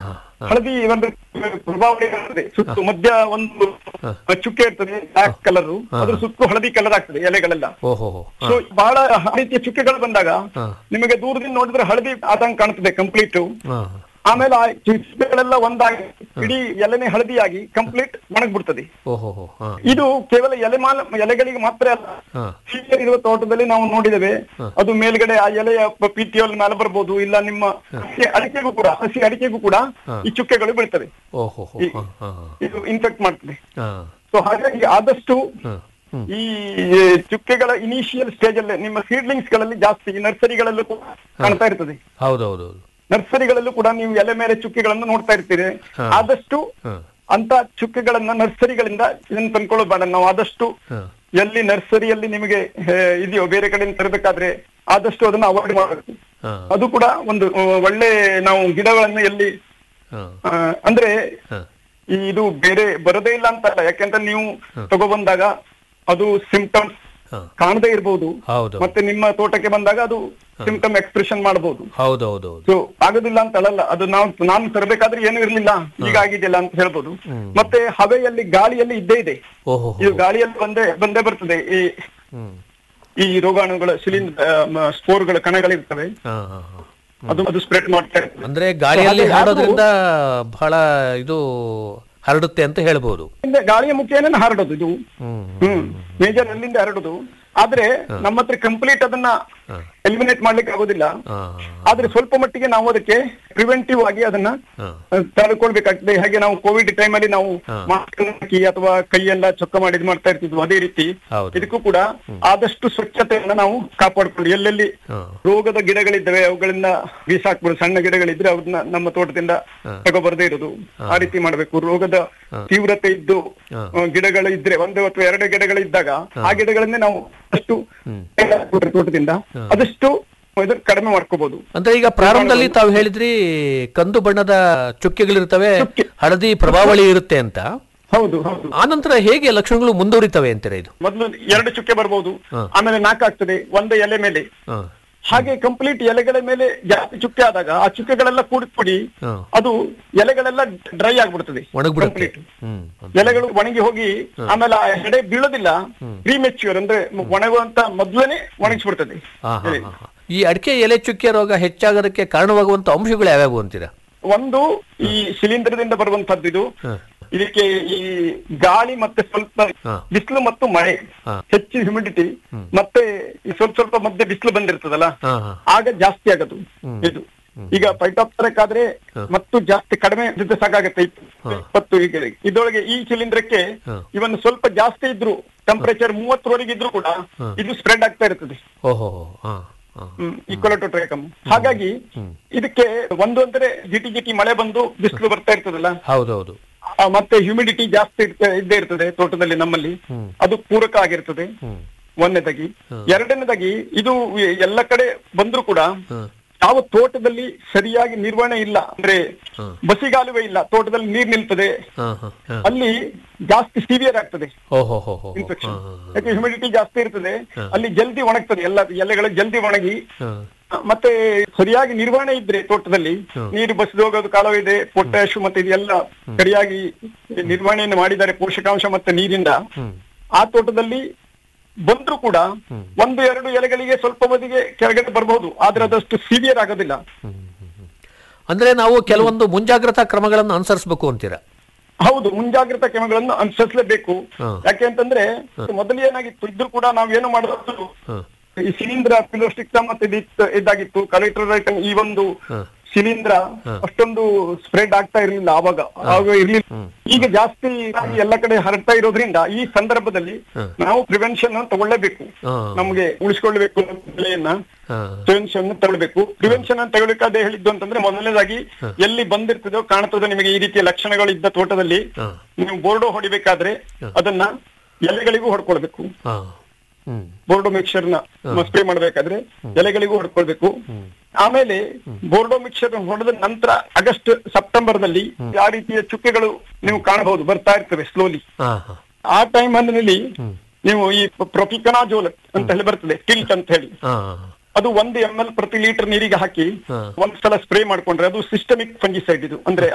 ಹಾ ಹಳದಿ ಒಂದು ಪ್ರಭಾವಳಿ ಇರ್ತದೆ ಸುತ್ತು ಮಧ್ಯ ಒಂದು ಚುಕ್ಕೆ ಇರ್ತದೆ ಬ್ಲಾಕ್ ಕಲರ್ ಅದ್ರ ಸುತ್ತು ಹಳದಿ ಕಲರ್ ಆಗ್ತದೆ ಎಲೆಗಳೆಲ್ಲ ಓಹೋ ಸೊ ಬಹಳ ಆ ರೀತಿಯ ಚುಕ್ಕೆಗಳು ಬಂದಾಗ ಹಾ. ನಿಮಗೆ ದೂರದಿಂದ ನೋಡಿದ್ರೆ ಹಳದಿ ಆದಂಗೆ ಕಾಣ್ತದೆ ಕಂಪ್ಲೀಟ್ ಹಾ ಆಮೇಲೆ ಆ ಚುಕ್ಕೆಗಳೆಲ್ಲ ಒಂದಾಗಿ ಇಡೀ ಎಲೆನೆ ಹಳದಿಯಾಗಿ ಕಂಪ್ಲೀಟ್ ಒಣಗ್ಬಿಡ್ತದೆ ಓಹೋ ಹೋ ಹಾ ಇದು ಕೇವಲ ಎಲೆ ಮಾಲ ಎಲೆಗಳಿಗೆ ಮಾತ್ರ ಅಲ್ಲ ಹಾ ಸೀನಿಯರ್ ಇರುವ ತೋಟದಲ್ಲಿ ನಾವು ನೋಡಿದ್ದೇವೆ ಅದು ಮೇಲ್ಗಡೆ ಆ ಎಲೆಯ ಪಿಟಿಯೋಲ್ ಮೇಲೆ ಬರ್ಬೋದು ಇಲ್ಲ ನಿಮ್ಮ ಹಸಿ ಅಡಿಕೆಗೂ ಕೂಡ ಹಸಿ ಅಡಿಕೆಗೂ ಕೂಡ ಈ ಚುಕ್ಕೆಗಳು ಬೀಳ್ತವೆ ಓಹೋ ಹೋ ಹಾ ಹಾ ಇದು ಇನ್ಫೆಕ್ಟ್ ಮಾಡ್ತದೆ ಹಾ ಸೊ ಹಾಗಾಗಿ ಆದಷ್ಟು ಹಾ ಹ್ಮ್ ಈ ಚುಕ್ಕೆಗಳ ಇನಿಷಿಯಲ್ ಸ್ಟೇಜ್ ಅಲ್ಲೇ ನಿಮ್ಮ ಸೀಡ್ಲಿಂಗ್ಸ್ ಗಳಲ್ಲಿ ಜಾಸ್ತಿ ನರ್ಸರಿಗಳಲ್ಲೂ ಕೂಡ ಕಾಣ್ತಾ ಇರ್ತದೆ ಹೌದೌದು ನರ್ಸರಿಗಳಲ್ಲೂ ಕೂಡ ನೀವು ಎಲೆ ಮೇಲೆ ಚುಕ್ಕೆಗಳನ್ನು ನೋಡ್ತಾ ಇರ್ತೀರಿ ಆದಷ್ಟು ಹಾ ಅಂತ ಚುಕ್ಕೆಗಳನ್ನ ನರ್ಸರಿಗಳಿಂದ ಇದನ್ನ ತಂದ್ಕೊಳ್ಳೋದು ಬೇಡ ನಾವು ಆದಷ್ಟು ಹಾ ಎಲ್ಲಿ ನರ್ಸರಿಯಲ್ಲಿ ನಿಮಗೆ ಆ, ಇದೆಯೋ ಬೇರೆ ಕಡೆಯಿಂದ ತರಬೇಕಾದ್ರೆ ಆದಷ್ಟು ಅದನ್ನ ಅವಾಯ್ಡ್ ಮಾಡಬೇಕು ಹಾ ಅದು ಕೂಡ ಒಂದು ಆ, ಒಳ್ಳೆ ನಾವು ಗಿಡಗಳನ್ನು ಎಲ್ಲಿ ಹಾ ಆ, ಅಂದ್ರೆ ಹಾ ಈ ಇದು ಬೇರೆ ಬರೋದೇ ಇಲ್ಲ ಅಂತಲ್ಲ ಯಾಕೆಂದ್ರೆ ನೀವು ತಗೊಬಂದಾಗ ಅದು ಸಿಂಪ್ಟಮ್ಸ್ ಹಾ ಕಾಣದೇ ಇರಬಹುದು ಹೌದು ಮತ್ತೆ ನಿಮ್ಮ ತೋಟಕ್ಕೆ ಬಂದಾಗ ಅದು ಸಿಂಪ್ಟಮ್ ಎಕ್ಸ್ಪ್ರೆಷನ್ ಮಾಡಬಹುದು ಹೌದೌದು ಸೊ ಆಗೋದಿಲ್ಲ ಅಂತ ಅಲ್ಲಲ್ಲ ಅದು ನಾವು ನಾನು ತರಬೇಕಾದ್ರೆ ಏನು ಇರ್ಲಿಲ್ಲ ಈಗ ಆಗಿದೆಯಲ್ಲ ಅಂತ ಹೇಳ್ಬೋದು ಮತ್ತೆ ಹವೆಯಲ್ಲಿ ಗಾಳಿಯಲ್ಲಿ ಇದ್ದೇ ಇದೆ ಓಹೋ ಇದು ಗಾಳಿಯಲ್ಲಿ ಬಂದೇ ಬಂದೇ ಬರ್ತದೆ ಈ ಹ್ಮ್ ಈ ರೋಗಾಣುಗಳ ಶಿಲೀಂಧ್ರ ಸ್ಪೋರ್ಗಳ ಕಣಗಳಿರ್ತವೆ ಹಾ ಹಾ ಹಾ ಅದು ಅದು ಸ್ಪ್ರೆಡ್ ಮಾಡ್ತಾ ಇರ್ತದೆ ಅಂದ್ರೆ ಗಾಳಿಯಲ್ಲಿ ಹಾಗೆ ಹಾಡೋದ್ರಿಂದ ಬಹಳ ಇದು ಹರಡುತ್ತೆ ಅಂತ ಹೇಳ್ಬೋದು ಹಿಂದೆ ಗಾಳಿಯ ಮುಖೇನ ಹರಡೋದು ಇದು ಹ್ಮ್ ಹ್ಮ್ ಮೇಜರ್ ಅಲ್ಲಿಂದ ಹರಡೋದು ಆದ್ರೆ ನಮ್ಮ ಹತ್ರ ಕಂಪ್ಲೀಟ್ ಅದನ್ನ ಎಲಿಮಿನೇಟ್ ಮಾಡ್ಲಿಕ್ಕೆ ಆಗೋದಿಲ್ಲ ಹಾ ಆದ್ರೆ ಸ್ವಲ್ಪ ಮಟ್ಟಿಗೆ ನಾವು ಅದಕ್ಕೆ ಪ್ರಿವೆಂಟಿವ್ ಆಗಿ ಅದನ್ನ ಹಾ ಅಹ್, ತಡೆಕೊಳ್ಬೇಕಾಗ್ತದೆ ಹಾಗೆ ನಾವು ಕೋವಿಡ್ ಟೈಮ್ ಅಲ್ಲಿ ನಾವು ಮಾಸ್ಕ್ ಹಾಕಿ ಅಥವಾ ಕೈಯೆಲ್ಲ ಚೊಕ್ಕ ಮಾಡಿ ಇದ್ ಮಾಡ್ತಾ ಇರ್ತಿದ್ವು ಅದೇ ರೀತಿ ಹೌದು ಇದಕ್ಕೂ ಕೂಡ ಆದಷ್ಟು ಸ್ವಚ್ಛತೆಯನ್ನ ನಾವು ಕಾಪಾಡ್ಕೊಂಡು ಎಲ್ಲೆಲ್ಲಿ ಹಾ ರೋಗದ ಗಿಡಗಳಿದ್ದಾವೆ ಅವುಗಳಿಂದ ಬೀಸಾಕ್ಬಿಡು ಸಣ್ಣ ಗಿಡಗಳಿದ್ರೆ ಅವ್ರನ್ನ ನಮ್ಮ ತೋಟದಿಂದ ತಗೋಬರದೇ ಇರೋದು ಆ ರೀತಿ ಮಾಡ್ಬೇಕು ರೋಗದ ತೀವ್ರತೆ ಇದ್ದು ಹಾ. ಆ, ಗಿಡಗಳು ಇದ್ರೆ ಒಂದು ಅಥವಾ ಎರಡು ಗಿಡಗಳು ಇದ್ದಾಗ ಆ ಗಿಡಗಳನ್ನೇ ನಾವು ಅಷ್ಟು ತೆಗೆದಾಕ್ಬಿಟ್ರೆ ತೋಟದಿಂದ ಅದಷ್ಟು ಇದು ಕಡಿಮೆ ಮಾಡ್ಕೋಬಹುದು ಅಂದ್ರೆ ಈಗ ಪ್ರಾರಂಭದಲ್ಲಿ ತಾವು ಹೇಳಿದ್ರಿ ಕಂದು ಬಣ್ಣದ ಚುಕ್ಕೆಗಳಿರ್ತವೆ ಚುಕ್ಕೆ. ಹಳದಿ ಪ್ರಭಾವಳಿ ಇರುತ್ತೆ ಅಂತ ಹೌದು ಹೌದು ಆನಂತರ ಹೇಗೆ ಲಕ್ಷಣಗಳು ಮುಂದುವರಿತವೆ ಅಂತೀರಾ ಇದು ಮೊದಲು ಎರಡು ಚುಕ್ಕೆ ಬರ್ಬೋದು ಹಾ. ಆಮೇಲೆ ನಾಲ್ಕಾಗ್ತದೆ ಒಂದು ಎಲೆ ಮೇಲೆ ಹಾ ಹಾಗೆ ಕಂಪ್ಲೀಟ್ ಎಲೆಗಳ ಮೇಲೆ ಜಾಸ್ತಿ ಚುಕ್ಕೆ ಆದಾಗ ಆ ಚುಕ್ಕೆಗಳೆಲ್ಲ ಕೂಡಿ ಕೂಡಿ ಹಾ ಅದು ಎಲೆಗಳೆಲ್ಲ ಡ್ರೈ ಆಗ್ಬಿಡ್ತದೆ ಒಣಗ್ಬಿಡುತ್ತೆ Complete. ಹ್ಮ್ ಎಲೆಗಳು ಒಣಗಿ ಹೋಗಿ ಆಮೇಲೆ ಆ ಎಡೆ ಬೀಳೋದಿಲ್ಲ ಪ್ರೀಮೆಚ್ಯೂರ್ ಅಂದ್ರೆ ಒಣಗುವಂತ ಮೊದ್ಲೇನೆ ಒಣಗಿಸ್ಬಿಡ್ತದೆ ಹಾ ಹಾ ಹಾ ಹಾ. ಈ ಅಡಿಕೆ ಎಲೆ ಚುಕ್ಕೆ ರೋಗ ಹೆಚ್ಚಾಗೋದಕ್ಕೆ ಕಾರಣವಾಗುವಂತ ಅಂಶಗಳು ಯಾವ್ಯಾವು ಅಂತೀರಾ ಒಂದು ಈ ಶಿಲೀಂಧ್ರದಿಂದ ಬರುವಂತದ್ದು ಇದು ಹಾ ಇದಕ್ಕೆ ಈ ಗಾಳಿ ಮತ್ತೆ ಸ್ವಲ್ಪ ಹಾ. ಬಿಸಿಲು ಮತ್ತು ಮಳೆ ಹಾ. ಹೆಚ್ಚು ಹ್ಯುಮಿಡಿಟಿ ಮತ್ತೆ ಈ ಸ್ವಲ್ಪ ಸ್ವಲ್ಪ ಮಧ್ಯೆ ಬಿಸಿಲು ಬಂದಿರ್ತದಲ್ಲ ಹಾ ಹಾ ಆಗ ಜಾಸ್ತಿ ಆಗದು ಇದು ಈಗ ಪೈಟಾಪ್ತರಕ್ ಆದ್ರೆ ಮತ್ತು ಜಾಸ್ತಿ ಕಡಿಮೆ ಜೊತೆ ಸಾಕಾಗತ್ತೆ ಇಪ್ಪ- ಇಪ್ಪತ್ತು ಈಗ ಇದರೊಳಗೆ ಈ ಶಿಲೀಂಧ್ರಕ್ಕೆ ಹಾ. ಇವನ್ ಸ್ವಲ್ಪ ಜಾಸ್ತಿ ಇದ್ರು ಟೆಂಪರೇಚರ್ ಮೂವತ್ತರವರೆಗೆ ಇದ್ರು ಕೂಡ ಇದು ಸ್ಪ್ರೆಡ್ ಆಗ್ತಾ ಇರ್ತದೆ ಓಹೋ ಹಾ ಹಾ ಇಕ್ವಲಟೋಟ್ರೇಕಮ್ ಹಾಗಾಗಿ ಇದಕ್ಕೆ ಒಂದು ಅಂದ್ರೆ ಜಿಟಿ ಜಿಟಿ ಮಳೆ ಬಂದು ಬಿಸಿಲು ಬರ್ತಾ ಇರ್ತದಲ್ಲ ಹೌದೌದು ಆ, ಮತ್ತೆ ಹ್ಯುಮಿಡಿಟಿ ಜಾಸ್ತಿ ಇರ್ತ- ಇದ್ದೇ ಇರ್ತದೆ ತೋಟದಲ್ಲಿ ನಮ್ಮಲ್ಲಿ ಅದು ಪೂರಕ ಆಗಿರ್ತದೆ ಹ್ಮ್ ಒಂದನೇದಾಗಿ ಎರಡನೇದಾಗಿ ಇದು ಎಲ್ಲ ಕಡೆ ಬಂದ್ರು ಕೂಡ ಹಾ ಯಾವ ತೋಟದಲ್ಲಿ ಸರಿಯಾಗಿ ನಿರ್ವಹಣೆ ಇಲ್ಲ ಅಂದ್ರೆ ಹ್ಮ್. ಬಸಿಗಾಲುವೆ ಇಲ್ಲ ತೋಟದಲ್ಲಿ ನೀರ್ ನಿಲ್ತದೆ ಹಾ ಹಾ ಹಾ ಅಲ್ಲಿ ಜಾಸ್ತಿ ಸಿವಿಯರ್ ಆಗ್ತದೆ ಓಹೋ ಹೋ ಹೋ ಹೋ. ಇನ್ಫೆಕ್ಷನ್ ಹಾ ಹಾ ಯಾಕೆ ಹ್ಯುಮಿಡಿಟಿ ಜಾಸ್ತಿ ಇರ್ತದೆ ಅಲ್ಲಿ ಜಲ್ದಿ ಒಣಗ್ತದೆ ಎಲ್ಲ ಎಲೆಗಳು ಜಲ್ದಿ ಒಣಗಿ ಹಾ ಮತ್ತೆ ಸರಿಯಾಗಿ ನಿರ್ವಹಣೆ ಇದ್ರೆ ತೋಟದಲ್ಲಿ ನೀರು ಬಸಿದು ಹೋಗೋದು ಕಾಲುವೆ ಇದೆ ಪೊಟ್ಯಾಶ್ ಮತ್ತೆ ಇದೆಲ್ಲ ಸರಿಯಾಗಿ ನಿರ್ವಹಣೆಯನ್ನು ಮಾಡಿದ್ದಾರೆ ಪೋಷಕಾಂಶ ಮತ್ತೆ ನೀರಿಂದ ಹ್ಮ್ ಆ ತೋಟದಲ್ಲಿ ಬಂದ್ರು ಕೂಡ ಒಂದು ಎರಡು ಎಲೆಗಳಿಗೆ ಸ್ವಲ್ಪ ಬದಿಗೆ ಕೆಳಗಡೆ ಬರಬಹುದು ಆದ್ರೆ ಅದಷ್ಟು ಸಿವಿಯರ್ ಆಗೋದಿಲ್ಲ ಅಂದ್ರೆ ನಾವು ಕೆಲವೊಂದು ಮುಂಜಾಗ್ರತಾ ಕ್ರಮಗಳನ್ನು ಅನುಸರಿಸಬೇಕು ಅಂತೀರಾ ಹೌದು ಮುಂಜಾಗ್ರತಾ ಕ್ರಮಗಳನ್ನು ಅನುಸರಿಸಲೇಬೇಕು ಹಾ. ಯಾಕೆ ಅಂತಂದ್ರೆ ಮೊದಲು ಏನಾಗಿತ್ತು ಇದ್ರು ಕೂಡ ನಾವ್ ಏನು ಮಾಡೋದು ಹಾ ಈ ಶಿಲೀಂಧ್ರ ಪಿಲೋಸ್ಟಿಕ್ಸ ಮತ್ತೆ ಇದಿತ್ತು- ಇದಾಗಿತ್ತು ಕಲೆಕ್ಟರ್ ಈ ಒಂದು ಹಾ. ಶಿಲೀಂಧ್ರ ಅಷ್ಟೊಂದು ಸ್ಪ್ರೆಡ್ ಆಗ್ತಾ ಇರ್ಲಿಲ್ಲ ಆವಾಗ ಆವಾಗ ಇರ್ಲಿಲ್ಲ ಈಗ ಜಾಸ್ತಿ ಆಗಿ ಎಲ್ಲ ಕಡೆ ಹರಡ್ತಾ ಇರೋದ್ರಿಂದ ಈ ಸಂದರ್ಭದಲ್ಲಿ ನಾವು ಪ್ರಿವೆನ್ಷನ್ ತಗೊಳ್ಳೇಬೇಕು ಹಾ. ನಮ್ಗೆ ಉಳಿಸ್ಕೊಳ್ಬೇಕು ನಮ್ಮ ಬೆಳೆಯನ್ನ ಹಾ ಪ್ರಿವೆನ್ಷನ್ ತಗೊಳ್ಬೇಕು ಪ್ರಿವೆನ್ಷನ್ ಅಂತ ತಗೊಳ್ಬೇಕಾದ್ರೆ ಹೇಳಿದ್ದು ಅಂತಂದ್ರೆ ಮೊದಲನೇದಾಗಿ ಎಲ್ಲಿ ಬಂದಿರ್ತದೋ ಕಾಣ್ತದೋ ನಿಮಗೆ ಈ ರೀತಿಯ ಲಕ್ಷಣಗಳು ಇದ್ದ ತೋಟದಲ್ಲಿ ಹಾ ನೀವು ಬೋರ್ಡೋ ಹೊಡಿಬೇಕಾದ್ರೆ ಅದನ್ನ ಎಲೆಗಳಿಗೂ ಹೊಡ್ಕೊಳ್ಬೇಕು ಹಾ ಹ್ಮ್ ಬೋರ್ಡೋ ಮಿಕ್ಸರ್ ನ ಸ್ಪ್ರೇ ಮಾಡ್ಬೇಕಾದ್ರೆ ಎಲೆಗಳಿಗೂ ಹೊಡ್ಕೊಳ್ಬೇಕು ಆಮೇಲೆ ಬೋರ್ಡೋ ಮಿಕ್ಸರ್ ಹೊಡೆದ ನಂತರ ಆಗಸ್ಟ್ ಸೆಪ್ಟೆಂಬರ್ ನಲ್ಲಿ ಆ ರೀತಿಯ ಚುಕ್ಕೆಗಳು ನೀವು ಕಾಣಬಹುದು ಬರ್ತಾ ಇರ್ತವೆ ಸ್ಲೋಲಿ ಹಾ ಹಾ ಆ ಟೈಮ್ ಅಲ್ಲಿ ನೀವು ಈ ಪ್ರೊಪಿಕನಾಜೋಲ್ ಅಂತ ಹೇಳಿ ಬರ್ತದೆ ಟಿಲ್ಟ್ ಅಂತ ಹೇಳಿ ಹಾ ಅದು ಒಂದು ಎಂ ಎಲ್ ಪ್ರತಿ ಲೀಟರ್ ನೀರಿಗೆ ಹಾಕಿ ಹಾ. ಒಂದ್ಸಲ ಸ್ಪ್ರೇ ಮಾಡ್ಕೊಂಡ್ರೆ ಅದು ಸಿಸ್ಟಮಿಕ್ ಫಂಜಿಸೈಡ್ ಇದು ಅಂದ್ರೆ